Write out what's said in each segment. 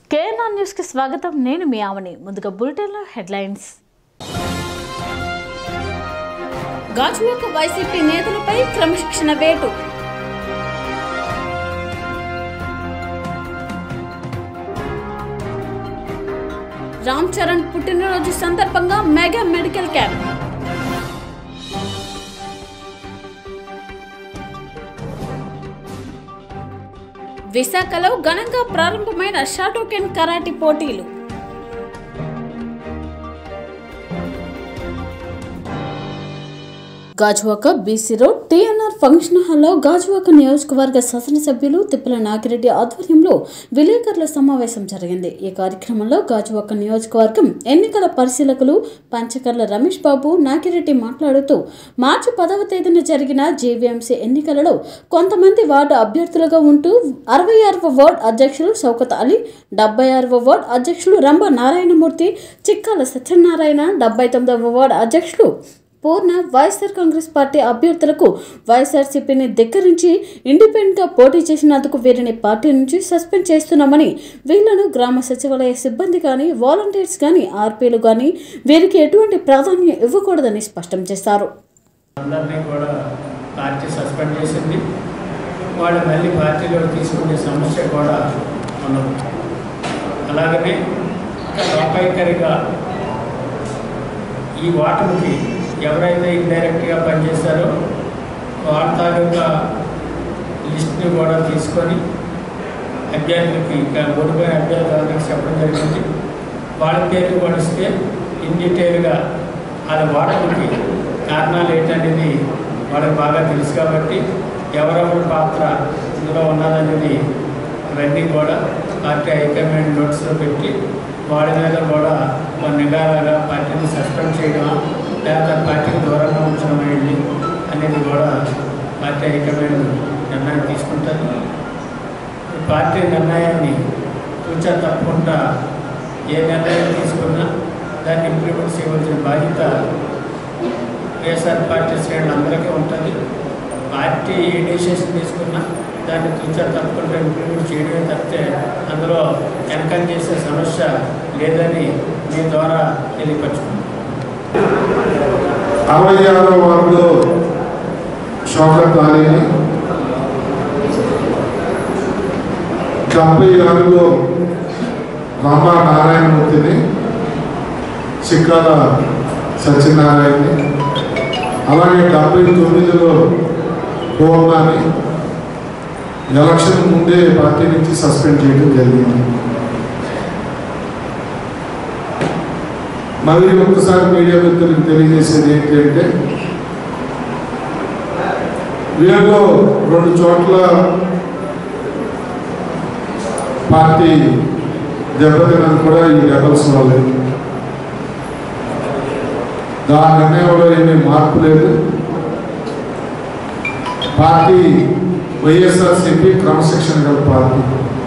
KNR న్యూస్కి స్వాగతం నేను మీ ఆమని ముందుగా బులెటిన్లో హెడ్లైన్స్ గాజువాక వైసీపీ నేతలపై క్రమశిక్షణ వేటు రామ్ చరణ్ పుట్టినరోజు సందర్భంగా మెగా మెడికల్ క్యాంప్ విశాఖలో ఘనంగా ప్రారంభమైన షాటోకెన్ కరాటీ పోటీలు Gajuwaka BC road TNR function హాల్లో గాజువాక నియోజకవర్గ శాసనసభ్యులు తిప్పల నాగిరెడ్డి ఆధ్వర్యంలో విలేకరుల సమావేశం జరిగింది ఈ కార్యక్రమంలో గాజువాక నియోజకవర్గం ఎన్నికల పరిశీలకులు పంచకర్ల రమేష్ బాబు నాగిరెడ్డి మాట్లాడుతూ మార్చి పదవ తేదీన జరిగిన జేవీఎంసీ ఎన్నికలలో కొంతమంది వార్డు అభ్యర్థులుగా ఉంటూ అరవై ఆరవ వార్డు అధ్యక్షులు షౌకత్ అలీ డెబ్బై ఆరవ వార్డు అధ్యక్షులు రంభ నారాయణమూర్తి చిక్కాల సత్యనారాయణ డెబ్బై తొమ్మిదవ వార్డు అధ్యక్షులు పూర్ణ వైఎస్ఆర్ కాంగ్రెస్ పార్టీ అభ్యర్థులకు వైఎస్ఆర్సీపీని ధిక్కరించి ఇండిపెండెంట్గా పోటీ చేసినందుకు వీరిని పార్టీ నుంచి సస్పెండ్ చేస్తున్నామని వీళ్లను గ్రామ సచివాలయ సిబ్బంది కానీ వాలంటీర్స్ కానీ ఆర్పీలు కానీ వీరికి ఎటువంటి ప్రాధాన్యం ఇవ్వకూడదని స్పష్టం చేశారు అందరినీ కూడా పార్టీ సస్పెండ్ చేసింది వాళ్ళు మళ్ళీ పార్టీలో తీసుకునే సమస్య కూడా ఉన్నది అలాగనే లోకైకరిగా ఈ ఓటమికి ఎవరైతే ఇండైరెక్ట్గా పనిచేశారో వాళ్ళ తాలూకా లిస్ట్ని కూడా తీసుకొని అభ్యర్థులకి ఇంకా ఓడిపోయిన అభ్యర్థులందరికీ చెప్పడం జరిగింది వాళ్ళ పేర్లు కూడా ఇస్తే ఇన్ డీటెయిల్గా వాళ్ళ ఓటమికి కారణాలు ఏంటనేది వాళ్ళకి బాగా తెలుసు కాబట్టి ఎవరెవరి పాత్ర ఇందులో ఉన్నదనేది అవన్నీ కూడా పార్టీ హైకమాండ్ నోట్స్లో పెట్టి వాళ్ళ మీద కూడా ఒక నిఘాగా పార్టీని సస్పెండ్ చేయడం లేదా పార్టీకి దూరంగా ఉంచడం అయింది అనేది కూడా పార్టీ హైకమాండ్ నిర్ణయం తీసుకుంటుంది ఈ పార్టీ నిర్ణయాన్ని తూచా తప్పకుండా ఏ నిర్ణయం తీసుకున్నా దాన్ని ఇంప్లిమెంట్ చేయవలసిన బాధ్యత వైఎస్ఆర్ పార్టీ శ్రేణులందరికీ ఉంటుంది పార్టీ ఏ డెసిషన్ తీసుకున్నా దాన్ని తూచా తప్పకుండా ఇంప్లిమెంట్ చేయడమే తప్పితే అందులో వెనకం చేసే సమస్య లేదని మీ ద్వారా తెలియపరచుకున్నాను అరవై ఆరో వార్డులో షౌకత్ అలీని డెబ్బై ఆరులో రామా నారాయణమూర్తిని చిక్కాల సత్యనారాయణని అలాగే డెబ్బై తొమ్మిదిలో పూర్ణాన్ని ఎలక్షన్ ముందే పార్టీ నుంచి సస్పెండ్ చేయడం జరిగింది మళ్ళీ ఒక్కసారి మీడియా మిత్రులకు తెలియజేసేది ఏంటంటే వీళ్ళలో రెండు చోట్ల పార్టీ దెబ్బతిన్నది కూడా ఈ రెబల్స్ వాళ్ళే దాని నిర్ణయంలో ఏమీ మార్పు లేదు పార్టీ వైఎస్ఆర్సీపీ క్రమశిక్షణ గల పార్టీ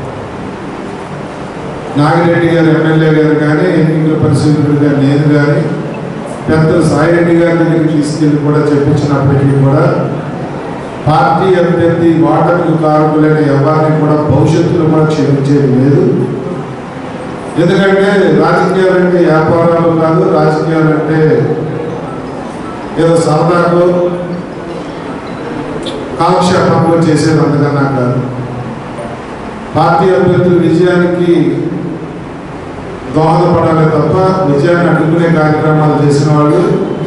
నాగిరెడ్డి గారు ఎమ్మెల్యే గారు కానీ ఎన్నికల పరిశీలకులుగా నేను కానీ పెద్దలు సాయిరెడ్డి గారి దగ్గరికి తీసుకెళ్ళి కూడా చెప్పించినప్పటికీ కూడా పార్టీ అభ్యర్థి వాటర్కు కారకులైన ఎవరిని కూడా భవిష్యత్తులో కూడా క్షమించేది లేదు ఎందుకంటే రాజకీయాలు అంటే వ్యాపారాలు కాదు రాజకీయాలు అంటే ఏదో సరదాకు కాలక్షేపంలో చేసేది అందుకన్నా కాదు పార్టీ అభ్యర్థుల విజయానికి దోహదపడాలి తప్ప విజయాన్ని అడ్డుకునే కార్యక్రమాలు చేసిన వాళ్ళు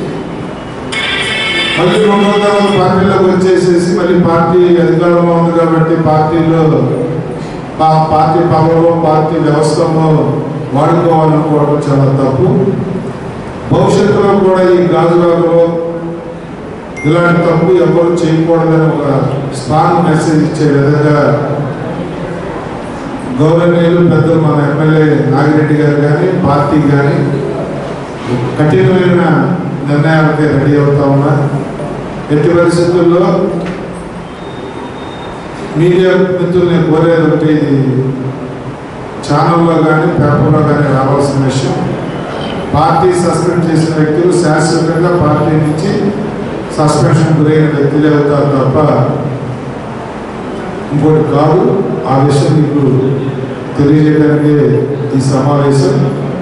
మళ్ళీ రెండు వందల పార్టీలోకి వచ్చేసేసి మళ్ళీ పార్టీ అధికారంలో ఉంది కాబట్టి పార్టీలో పా- పార్టీ పవరో పార్టీ వ్యవస్థలో వాడుకోవాలనుకోవడం చాలా తప్పు భవిష్యత్తులో కూడా ఈ గాజువాకలో ఇలాంటి తప్పు ఎవరు చేయకూడదని ఒక స్ట్రాంగ్ మెసేజ్ ఇచ్చే విధంగా గౌరవనీయులు పెద్దలు మన ఎమ్మెల్యే నాగిరెడ్డి గారు కానీ పార్టీ కానీ కఠినమైన నిర్ణయాలకి రెడీ అవుతా ఉన్నారు ఎట్టి పరిస్థితుల్లో మీడియా మిత్రులు నేను కోరేది ఒకటి ఇది ఛానల్లో కానీ పేపర్లో కానీ రావాల్సిన విషయం పార్టీ సస్పెండ్ చేసిన వ్యక్తులు శాశ్వతంగా పార్టీ నుంచి సస్పెన్షన్ గురైన వ్యక్తులే అవుతారు తప్ప ఇంకోటి కాదు ఆ విషయం మీకు తెలియజేయడానికి ఈ సమావేశం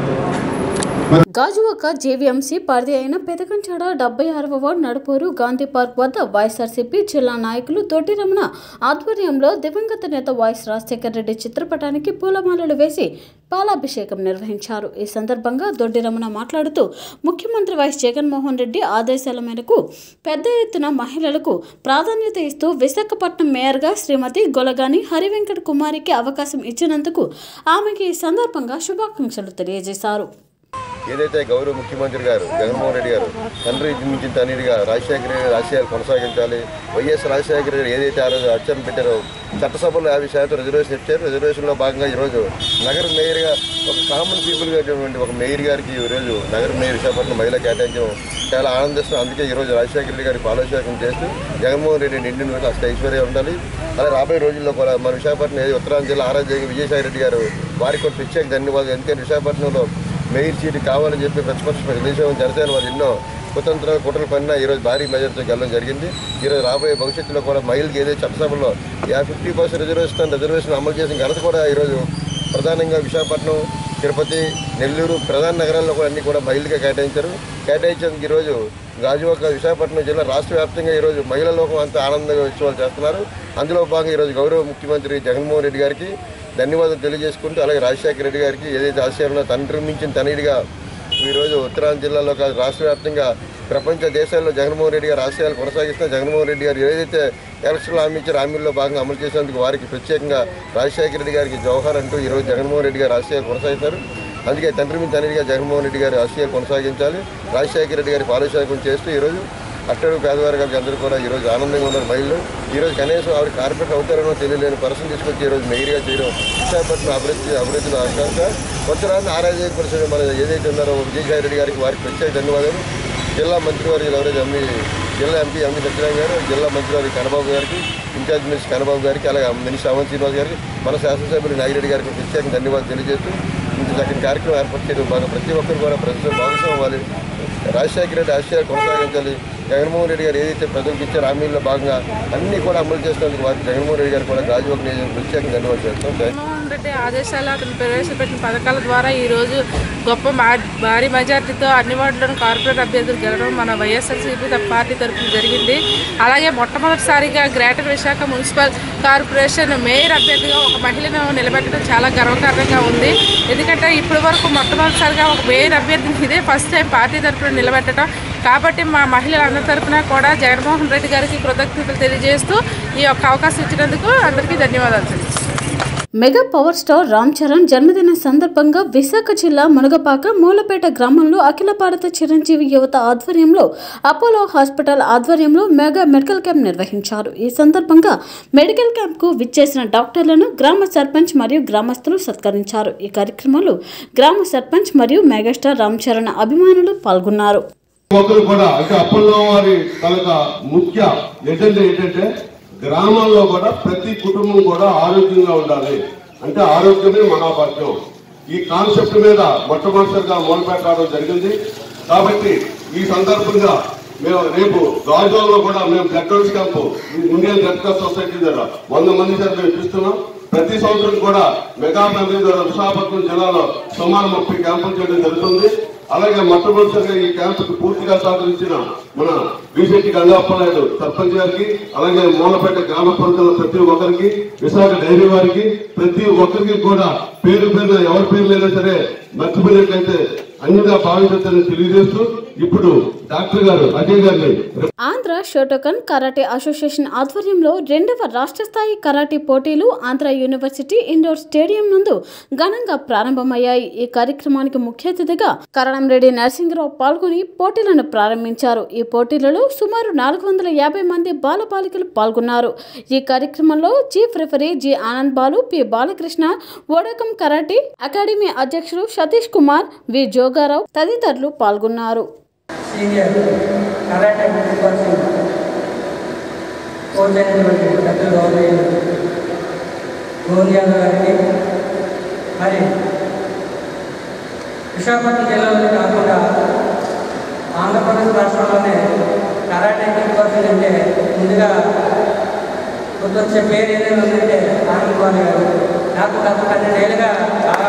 గాజువాక జేవీఎంసీ పరిధి అయిన పెదకంచాడ డెబ్బై ఆరవ వార్డు నడుపూరు గాంధీ పార్క్ వద్ద వైఎస్ఆర్సీపీ జిల్లా నాయకులు తోటి రమణ ఆధ్వర్యంలో దివంగత నేత వైఎస్ రాజశేఖర రెడ్డి చిత్రపటానికి పూలమాలలు వేసి పాలాభిషేకం నిర్వహించారు ఈ సందర్భంగా దొడ్డి రమణ మాట్లాడుతూ ముఖ్యమంత్రి వైఎస్ జగన్మోహన్ రెడ్డి ఆదేశాల మేరకు పెద్ద ఎత్తున మహిళలకు ప్రాధాన్యత ఇస్తూ విశాఖపట్నం మేయర్గా శ్రీమతి గొలగాని హరివెంకట కుమారికి అవకాశం ఇచ్చినందుకు ఆమెకి ఈ సందర్భంగా శుభాకాంక్షలు తెలియజేశారు ఏదైతే గౌరవ ముఖ్యమంత్రి గారు జగన్మోహన్ రెడ్డి గారు తండ్రి మించిన తనీడిగా రాజశేఖర రెడ్డి రాజశేఖర్ కొనసాగించాలి వైఎస్ రాజశేఖర రెడ్డి ఏదైతే ఆ రోజు అర్చన పెట్టారో చట్టసభలో యాభై శాతం రిజర్వేషన్ ఇచ్చారు రిజర్వేషన్లో భాగంగా ఈరోజు నగర మేయర్గా ఒక కామన్ పీపుల్గా ఉన్నటువంటి ఒక మేయర్ గారికి ఈరోజు నగర మేయర్ విశాఖపట్నం మహిళ కేటాయించడం చాలా ఆనందిస్తున్నాం అందుకే ఈరోజు రాజశేఖర రెడ్డి గారికి పాలాభిషేకం చేస్తూ జగన్మోహన్ రెడ్డి నిండిన రోజులు అష్ట ఐశ్వర్యం ఉండాలి అలాగే రాబోయే రోజుల్లో కూడా మన విశాఖపట్నం ఏది ఉత్తరాంధ్ర జిల్లా ఆరాధ్య విజయసాయి రెడ్డి గారు వారికి కూడా ప్రత్యేక ధన్యవాదాలు ఎందుకంటే విశాఖపట్నంలో మెయిర్ సీటు కావాలని చెప్పి ప్రతిపక్ష తెలుగుదేశం జనసేన వాళ్ళు ఎన్నో కుతంత్ర కుట్రలు పడినా ఈరోజు భారీ మెజార్టీతో గెలవడం జరిగింది ఈరోజు రాబోయే భవిష్యత్తులో కూడా మహిళకి ఏదైతే చట్టసభలో యా ఫిఫ్టీ పర్సెంట్ రిజర్వేషన్ రిజర్వేషన్ అమలు చేసిన ఘనత కూడా ఈరోజు ప్రధానంగా విశాఖపట్నం తిరుపతి నెల్లూరు ప్రధాన నగరాల్లో కూడా అన్ని కూడా మహిళలుగా కేటాయించారు కేటాయించేందుకు ఈరోజు గాజువాక విశాఖపట్నం జిల్లా రాష్ట్ర వ్యాప్తంగా ఈరోజు మహిళా లోకం అంతా ఆనందంగా ఉత్సవాలు చేస్తున్నారు అందులో భాగంగా ఈరోజు గౌరవ ముఖ్యమంత్రి జగన్మోహన్ రెడ్డి గారికి ధన్యవాదాలు తెలియజేసుకుంటూ అలాగే రాజశేఖర రెడ్డి గారికి ఏదైతే ఆశయాలను తండ్రి మించిన తనయుడిగా ఈరోజు ఉత్తరాంధ్ర జిల్లాలో కాదు రాష్ట్ర వ్యాప్తంగా ప్రపంచ దేశాల్లో జగన్మోహన్ రెడ్డి గారు ఆశయాలు కొనసాగిస్తున్న జగన్మోహన్ రెడ్డి గారు ఏదైతే ఎలక్షన్లో హామీ ఇచ్చారో హామీల్లో భాగంగా అమలు చేసేందుకు వారికి ప్రత్యేకంగా రాజశేఖర రెడ్డి గారికి జవహర్ అంటూ ఈరోజు జగన్మోహన్ రెడ్డి గారు ఆశయాలు కొనసాగిస్తారు అందుకే తండ్రి మీద తండ్రిగా జగన్మోహన్ రెడ్డి గారి ఆశయాలు కొనసాగించాలి రాజశేఖర రెడ్డి గారి పాలశాఖం చేస్తూ ఈరోజు అట్టడు పేదవారికి అందరూ కూడా ఈరోజు ఆనందంగా ఉన్నారు మహిళలు ఈరోజు కనీసం ఆవిడ కార్పొరేట్ అవుతారనో తెలియలేని పర్సన్ తీసుకొచ్చి ఈరోజు మెయిర్గా చేయడం విశాఖపట్నం అభివృద్ధి అభివృద్ధిలో ఆకాంక్ష కొత్తరాన్ని ఆరాధ్యపరిచిన మన ఏదైతే ఉన్నారో విజయసాయి రెడ్డి గారికి వారికి ప్రత్యేక ధన్యవాదాలు జిల్లా మంత్రివర్యులు ఎవరైతే ఎంపీ జిల్లా ఎంపీ ఎంపీ సత్యనారాయణ గారు జిల్లా మంత్రివారి కనబాబు గారికి ఇన్ఛార్జ్ మినిస్టర్ కనబాబు గారికి అలాగే మినిస్టర్ అవంత్ శ్రీనివాస్ గారికి మన శాసనసభ్యులు నాగిరెడ్డి గారికి ప్రత్యేక ధన్యవాదాలు తెలియజేస్తూ ఇంత చక్కని కార్యక్రమం ఏర్పాటు చేయడం బాగా ప్రతి ఒక్కరు కూడా ప్రజలు భాగస్వామి అవ్వాలి రాజశేఖర రెడ్డి ఆశయాలు కొనసాగించాలి జగన్మోహన్ రెడ్డి గారు ఏదైతే ప్రజలకు ఇచ్చే హామీల్లో భాగంగా అన్ని కూడా అమలు చేసినందుకు వారికి జగన్మోహన్ రెడ్డి గారు కూడా గాజువాక నియోజకవర్గం ప్రత్యేక ధన్యవాదాలు చేస్తాం థాంక్స్. జగన్మోహన్ రెడ్డి ఆదేశాలు అతను ప్రవేశపెట్టిన పథకాల ద్వారా ఈరోజు గొప్ప మా- భారీ మెజార్టీతో అన్ని వార్డులను కార్పొరేట్ అభ్యర్థులు గెలవడం మన వైఎస్ఆర్సీపీ పార్టీ తరఫున జరిగింది అలాగే మొట్టమొదటిసారిగా greater Visakha municipal corporation mayor అభ్యర్థిగా ఒక మహిళను నిలబెట్టడం చాలా గర్వకారణంగా ఉంది ఎందుకంటే ఇప్పటి వరకు మొట్టమొదటిసారిగా ఒక మేయర్ అభ్యర్థిని ఇదే ఫస్ట్ టైం పార్టీ తరఫున నిలబెట్టడం కాబట్టి మా మహిళలందరి తరఫున కూడా జగన్మోహన్ రెడ్డి గారికి కృతజ్ఞతలు తెలియజేస్తూ ఈ యొక్క అవకాశం ఇచ్చినందుకు అందరికీ ధన్యవాదాలు తెలియజేస్తున్నాను mega power star Ram Charan జన్మదిన సందర్భంగా విశాఖ జిల్లా మునగపాక మూలపేట గ్రామంలో అఖిల భారత చిరంజీవి యువత ఆధ్వర్యంలో అపోలో హాస్పిటల్ ఆధ్వర్యంలో మెగా మెడికల్ క్యాంప్ నిర్వహించారు ఈ సందర్భంగా మెడికల్ క్యాంప్కు విచ్చేసిన డాక్టర్లను గ్రామ సర్పంచ్ మరియు గ్రామస్తులు సత్కరించారు ఈ కార్యక్రమంలో గ్రామ సర్పంచ్ మరియు మెగాస్టార్ రామ్ చరణ్ అభిమానులు పాల్గొన్నారు ఒకరు కూడా అంటే అప్పట్లో వారి తనక ముఖ్య ఎజెండా ఏంటంటే గ్రామాల్లో కూడా ప్రతి కుటుంబం కూడా ఆరోగ్యంగా ఉండాలి అంటే ఆరోగ్యమే మహాభాగ్యం ఈ కాన్సెప్ట్ మీద మొట్టమొదటిసారిగా మొదలుపెట్టడం జరిగింది కాబట్టి ఈ సందర్భంగా మేము రేపు గాజువాలో కూడా మేము blood donors camp Indian Red Cross Society ద్వారా వంద మంది చేత మేము ఇస్తున్నాం ప్రతి సంవత్సరం కూడా మెగా ఫ్యామిలీ ద్వారా విశాఖపట్నం జిల్లాలో సుమారు ముప్పై క్యాంపులు చేయడం జరుగుతుంది అలాగే మొట్టమొదటిసారిగా ఈ క్యాంపుకు పూర్తిగా సహకరించిన మన బీజేపీ గంగాప్పనాయుడు సర్పంచ్ గారికి అలాగే మూలపేట గ్రామ ప్రజల ప్రతి ఒక్కరికి విశాఖ డైరీ వారికి ప్రతి ఒక్కరికి కూడా పేరు పేరున ఎవరి పేరు లేదా సరే మర్చిపోయినట్లయితే అన్నిగా భావించని తెలియజేస్తూ ఇప్పుడు డాక్టర్ గారు అజయ్ గారిని ఆంధ్ర షోటోకన్ కరాటే అసోసియేషన్ ఆధ్వర్యంలో రెండవ రాష్ట్ర స్థాయి కరాటే పోటీలు ఆంధ్ర యూనివర్సిటీ ఇండోర్ స్టేడియం నందు ఘనంగా ప్రారంభమయ్యాయి ఈ కార్యక్రమానికి ముఖ్య అతిథిగా కరణంరెడ్డి నరసింహరావు పాల్గొని పోటీలను ప్రారంభించారు ఈ పోటీలలో సుమారు నాలుగు వందల యాభై మంది బాలబాలికలు పాల్గొన్నారు ఈ కార్యక్రమంలో chief referee G Anand Balu P Balakrishna ఓడకం కరాటే అకాడమీ అధ్యక్షుడు సతీష్ కుమార్ వి జోగారావు తదితరులు పాల్గొన్నారు సీనియర్ కరాటే కోసం కోచ్ అయినటువంటి పెద్దలు గౌరవ గౌరీ యాదవ్ గారికి మరి విశాఖపట్నం జిల్లాలోనే కాకుండా ఆంధ్రప్రదేశ్ రాష్ట్రంలోనే కరాటే కోసం అంటే ముందుగా గుర్తొచ్చే పేరు ఏదైనా ఉందంటే ఆనంద్ కుమార్ గారు నాకు గత పన్నెండేళ్ళుగా చాలా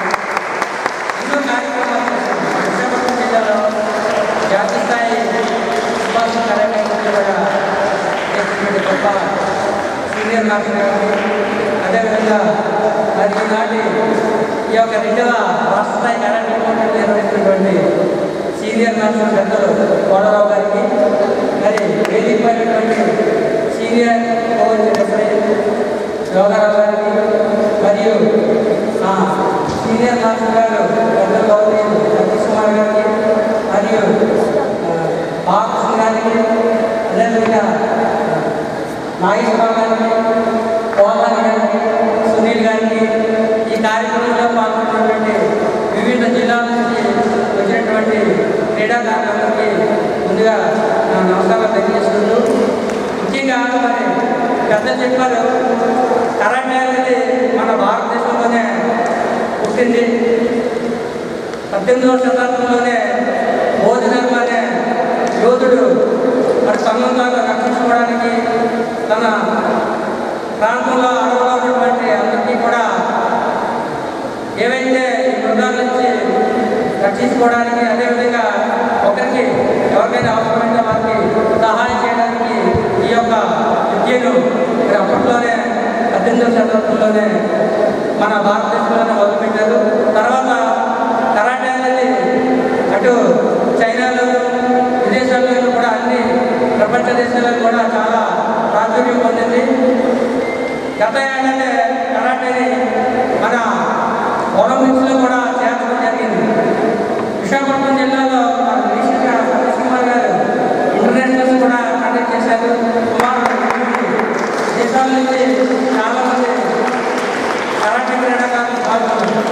ఎన్నో కార్యక్రమాలు చేశాను. విశాఖపట్నం జిల్లాలో జాతీయ స్థాయి సుభాష్ కార్యక్రమాలు కూడా చేసినటువంటి గొప్ప సీనియర్ నాయకులు గారిని, అదేవిధంగా మరి ఈనాటి ఈ యొక్క రెండవ రాష్ట్ర స్థాయి కరాటే పోటీలు నిర్వహించినటువంటి సీనియర్ నాయకులు పెద్దలు కోడరావు గారికి మరి వేదిక పైనటువంటి సీనియర్ కోచ్ రెఫరీ యోగారావు గారికి మరియు ఆ, సీనియర్ నాయకులు గారు పెద్దలు గౌరవ సతీష్ కుమార్ గారికి మరియు బాలకృష్ణ గారికి అదేవిధంగా నాగేశ్వరరావు గారికి కోమల్ గారికి సునీల్ గారికి ఈ కార్యక్రమంలో పాల్గొన్నటువంటి వివిధ జిల్లాల నుంచి వచ్చినటువంటి క్రీడాకారులందరికీ ముందుగా నా నమస్కారాలు తెలియజేసుకుంటూ ముఖ్యంగా మరి పెద్ద చెప్పారు కరాటే అనేది మన భారతదేశంలోనే పుట్టింది పద్దెనిమిదవ శతాబ్దంలోనే బోధనర్మ అనే యోధుడు మరి సంబంధాలు రక్షించుకోవడానికి తన ప్రాంతంలో అడవులో ఉన్నటువంటి అందరికీ కూడా ఏవైతే ఈ మృగాల నుంచి రక్షించుకోవడానికి అదేవిధంగా ఒకరికి ఎవరికైనా అవసరమైన వారికి సహాయం చేయడానికి ఈ యొక్క విద్యను మరి అప్పట్లోనే పద్దెనిమిదవ శతాబ్దంలోనే మన భారతదేశంలోనే మొదలుపెట్టారు తర్వాత కరాటే అనేది అటు చైనాలో విదేశాల్లో కూడా అన్ని ప్రపంచ దేశాల్లో కూడా చాలా ప్రాచుర్యం పొందింది గత ఏడాది కరాటేని మన ఒలింపిక్స్లో కూడా చేర్చడం జరిగింది విశాఖపట్నం జిల్లాలో మన రీసెంట్గా సతీష్ కుమార్ గారు ఇంటర్నేషనల్స్ కూడా కండక్ట్ చేశారు సుమారు ఎనిమిది దేశాల నుంచి చాలామంది కరాటే క్రీడాకారులు పాల్గొన్నారు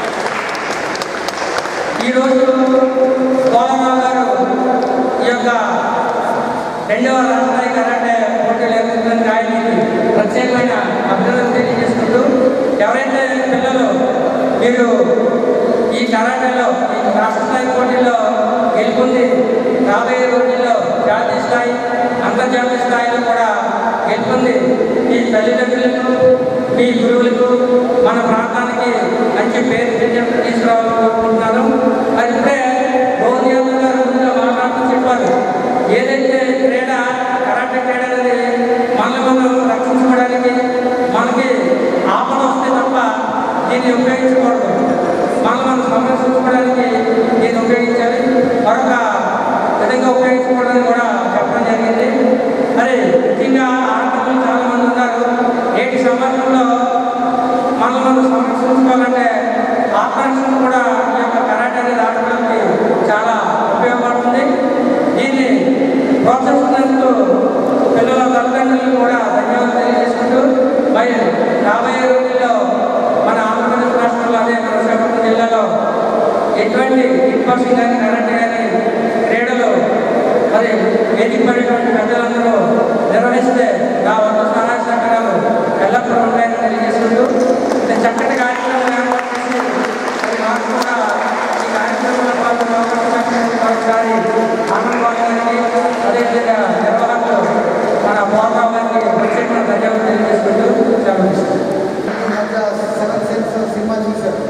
ఈరోజు కోలరావు గారు ఈ యొక్క రెండవ రాష్ట్రానికి కరాటే పోటీలు ఎదుర్కొంటున్న ఆయనకి ప్రత్యేకమైన అభినందనలు తెలియజేసుకుంటూ ఎవరైతే పిల్లలు మీరు ఈ కరాటేలో ఈ రాష్ట్ర స్థాయి పోటీలో గెలుపొంది రాబోయే రోజుల్లో జాతీయ స్థాయి అంతర్జాతీయ స్థాయిలో కూడా గెలుపొంది మీ తల్లిదండ్రులకు మీ గురువులకు మన ప్రాంతానికి మంచి పేరు ప్రతిష్టలు తీసుకురావాలని కోరుకుంటున్నాను మరి ఇప్పుడే రోహన్ యాదవ్ గారు ముందుగా మాట్లాడుతూ చెప్పారు ఏదైతే క్రీడ కరాటే క్రీడ అనేది మనల్ని మనం రక్షించుకోవడానికి మనకి ఆపద వస్తే తప్ప దీన్ని ఉపయోగించకూడదు మనం మనం సంరక్షించుకోవడానికి దీన్ని ఉపయోగించాలి మరొక విధంగా ఉపయోగించుకోవడానికి కూడా చెప్పడం జరిగింది మరి ముఖ్యంగా ఆడపిల్లలు చాలా మంది ఉన్నారు నేటి సమాజంలో మనం మనం సంరక్షించుకోవాలంటే ఆపరేషన్ కూడా ఈ యొక్క కరాటే అనేది ఆడపిల్లలకి చాలా ఉపయోగపడుతుంది దీన్ని ప్రోత్సహిస్తున్నందుకు పిల్లల తల్లిదండ్రులు కూడా ధన్యవాదాలు తెలియజేసుకుంటూ మరి రాబోయే రోజుల్లో మన ఆంధ్రప్రదేశ్ రాష్ట్రంలో అదే మన విశాఖపట్నం జిల్లాలో ఎటువంటి కిక్ బాక్సింగ్ కానీ కరాటే కానీ క్రీడలు మరి వేదిక పడినటువంటి పెద్దలందరూ నిర్వహిస్తే నా వంతు సహాయ సహకారాలు ఎల్లప్పుడూ ఉంటాయని తెలియజేసుకుంటూ ఇంత చక్కటి కార్యక్రమం ఏర్పాటు చేసి మరి మాకు కూడా ఈ కార్యక్రమంలో పాల్గొన్న అవకాశం కల్పించినందుకు మరొకసారి ఆనందబాబు గారికి అదేవిధంగా నిర్వాహకులు మన పోరావు గారికి ప్రత్యేకంగా ధన్యవాదాలు తెలియజేసుకుంటూ సెలవు తీసుకుంటాం. ఈ మధ్య సెవెన్ సెన్స్ సినిమా చూశారు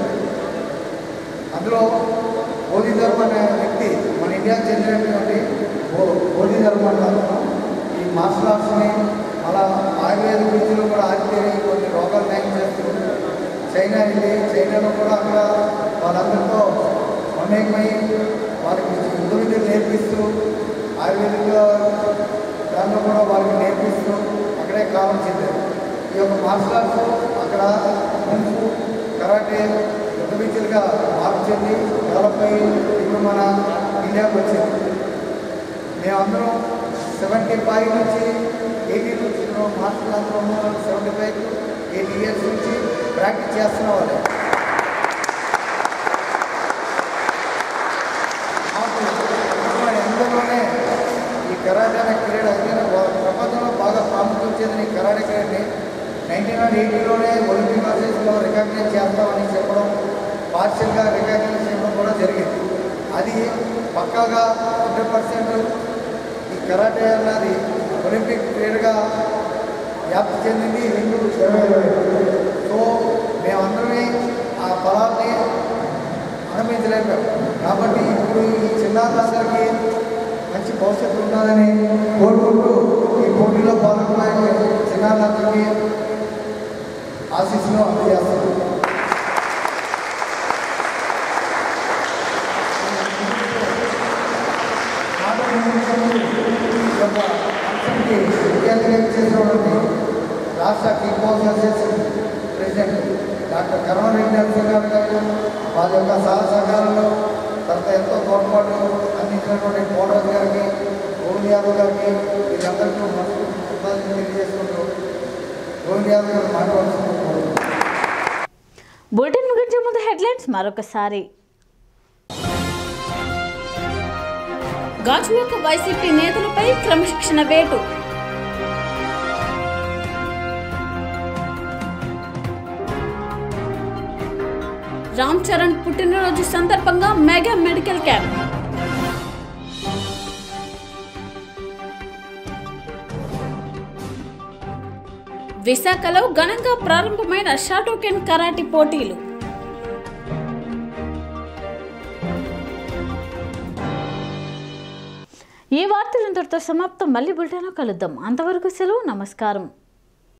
అందులో బోధి ధర్మ అనే వ్యక్తి మన ఇండియాకి చెందినటువంటి బో- బోధి ధర్మ అంటారు ఈ మార్షల్ ఆర్ట్స్ని అలా ఆయుర్వేద విద్యలో కూడా ఆరితేరి కొన్ని రోగాలు నయం చేస్తూ చైనా వెళ్ళి చైనాలో కూడా అక్కడ వాళ్ళందరితో మమేకమై వాళ్ళకి యుద్ధ విద్యలు నేర్పిస్తూ ఆయుర్వేదిక దాంట్లో కూడా వాళ్ళకి నేర్పిస్తూ అక్కడే కాలం చెందారు ఈ యొక్క మార్షల్ ఆర్ట్స్ అక్కడ ముందు కరాటే యుద్ధ విద్యలుగా మార్పు చెంది డెవలప్ అయ్యి ఇప్పుడు మన ఇండియాకి వచ్చింది మేమందరం సెవెంటీ ఫైవ్ నుంచి ఎయిటీ నుంచి మార్షల్ అందరూ సెవెంటీ ఫైవ్ ఎయిటీ ఇయర్స్ నుంచి ప్రాక్టీస్ చేస్తున్న వాళ్ళే మాకు మన ఎందరిలోనే ఈ కరాటే అనే క్రీడ అయితే ప్రపంచంలో బాగా ప్రాముఖ్యం చెందిన ఈ కరాటే క్రీడని నైన్టీన్ హండ్రెడ్ ఎయిటీలోనే ఒలింపిక్ అసోసియేషన్లో రికగ్నైజ్ చేస్తామని చెప్పడం పార్షియల్గా రికగ్నైజ్ చేయడం కూడా జరిగింది అది పక్కాగా హండ్రెడ్ పర్సెంట్ ఈ కరాటే అన్నది ఒలింపిక్ క్రీడగా వ్యాప్తి చెందింది రెండు ఇరవై ఇరవై సో మేమందరమే ఆ పొలాన్ని అనుమతించలేకపోయాం కాబట్టి ఇప్పుడు ఈ చిన్నారులందరికీ మంచి భవిష్యత్తు ఉండాలని కోరుకుంటూ ఈ పోటీలో పాల్గొనే చిన్నారులందరికీ ఆశీస్సులు అందజేస్తున్నాం ఈ యొక్క అంశంకి ముఖ్య అతిథిగా చేసినటువంటి రాష్ట్ర kick box association president doctor Karunareddy Narasimha గారు గారు వాళ్ళ యొక్క సహ సహకారంలో తర్వాత ఎంతో తోడ్పాటు అందించినటువంటి కోటరాజు గారికి గోవింద్ యాదవ్ గారికి వీళ్ళందరికీ మనస్ఫూర్తి తెలియజేసుకుంటూ గోవింద్ యాదవ్ గారు మాట్లాడుతున్నారు బులెటిన్ ముగించే ముందు హెడ్లైన్స్ మరొకసారి గాజువాక వైసీపీ నేతలపై క్రమశిక్షణ వేటు రామ్ చరణ్ పుట్టినరోజు సందర్భంగా మెగా మెడికల్ క్యాంప్ విశాఖలో ఘనంగా ప్రారంభమైన షాటోకెన్ కరాటీ పోటీలు ఈ వార్తలు ఇంతటితో సమాప్తం మళ్ళీ బులెటిన్లో కలుద్దాం అంతవరకు సెలవు నమస్కారం